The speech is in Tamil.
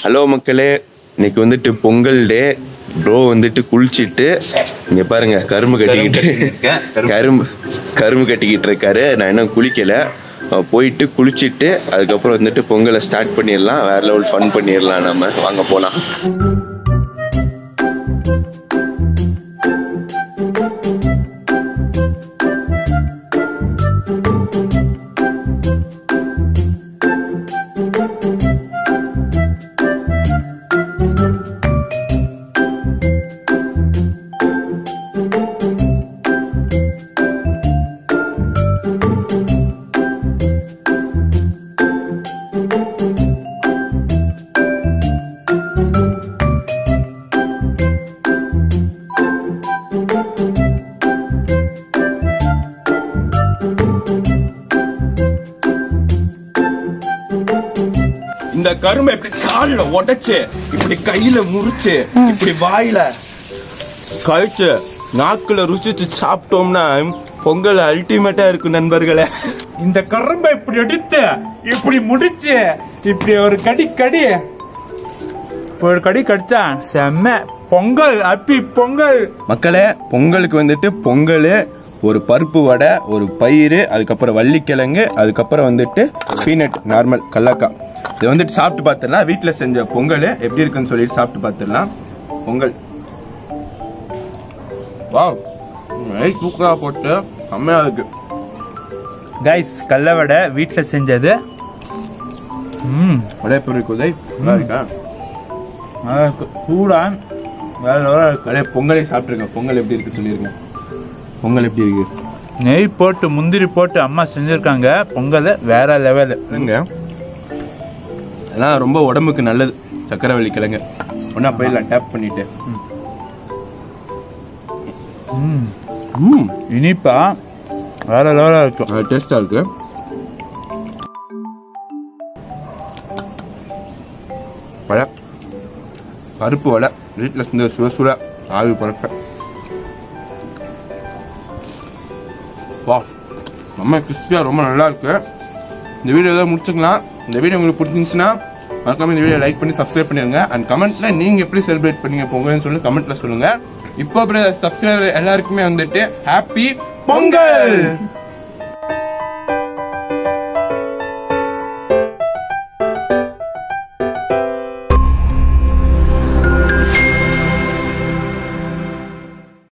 ஹலோ மக்களே இன்னைக்கு வந்துட்டு பொங்கல் டே ப்ரோ வந்துட்டு குளிச்சிட்டு இங்க பாருங்க கரும்பு கட்டிக்கிட்டு கரும்பு கரும்பு கட்டிக்கிட்டு இருக்காரு நான் இன்னும் குளிக்கல அஹ் போயிட்டு குளிச்சிட்டு அதுக்கப்புறம் வந்துட்டு பொங்கலை ஸ்டார்ட் பண்ணிடலாம் வேற லெவல் ஃபன் பண்ணிடலாம் நம்ம வாங்க போலாம் இந்த கரும்பை இப்படி கால்ல உடைச்சு இப்படி கையில முறிச்சு இப்படி வாயில கழிச்சு நாக்குல ருசிச்சு சாப்பிட்டோம்னா பொங்கல் அல்டிமேட்டா இருக்கும் நண்பர்களே இந்த கரும்பை இப்படி எடுத்து இப்படி முடிச்சு இப்படி ஒரு கடி கடி இப்ப ஒரு கடி கடிச்சா செம்ம பொங்கல் அப்பி பொங்கல் மக்களே பொங்கலுக்கு வந்துட்டு பொங்கல் ஒரு பருப்பு வடை ஒரு பயிறு அதுக்கப்புறம் வள்ளிக்கிழங்கு அதுக்கப்புறம் வந்துட்டு பீனட் நார்மல் கல்லாக்காய் இதை வந்துட்டு சாப்பிட்டு பார்த்துடலாம் வீட்டில் செஞ்ச பொங்கல் எப்படி இருக்குன்னு சொல்லிட்டு சாப்பிட்டு பார்த்துடலாம் பொங்கல் வாவ் நைட் சூப்பராக போட்டு செம்மையா இருக்கு கைஸ் கடல வடை வீட்டில் செஞ்சது ம் வடை எப்படி இருக்குதை நல்லா இருக்கா நல்லா இருக்கு சூடா வேற level ஆ இருக்கு வடை பொங்கலே சாப்பிட்டுருங்க பொங்கல் எப்படி இருக்கு சொல்லிருங்க பொங்கல் எப்படி இருக்கு நெய் போட்டு முந்திரி போட்டு அம்மா செஞ்சிருக்காங்க பொங்கல் வேற லெவல் இல்லைங்க அதெல்லாம் ரொம்ப உடம்புக்கு நல்லது சக்கரை வள்ளி கிழங்கு ஒன்றா போயிடலாம் டேப் பண்ணிட்டு ம் இனிப்பா வேற லெவலா இருக்கும் டேஸ்டாக இருக்கு வடை பருப்பு வடை வீட்டில் செஞ்ச சுட சுட ஆவி பறக்க வா ரொம்ப கிறிஸ்பியாக ரொம்ப நல்லா இருக்கு இந்த வீடியோ ஏதாவது முடிச்சுக்கலாம் இந்த வீடியோ உங்களுக்கு பிடிச்சிருந்துச்சுன்னா மறக்காம இந்த வீடியோ லைக் பண்ணி சப்ஸ்கிரைப் பண்ணிருங்க அண்ட் கமெண்ட்ல நீங்க எப்படி செலிப்ரேட் பண்ணீங்க பொங்கல்னு சொல்லி கமெண்ட்ல சொல்லுங்க இப்போ சப்ஸ்கிரைபர் எல்லாருக்குமே வந்துட்டு ஹாப்பி பொங்கல்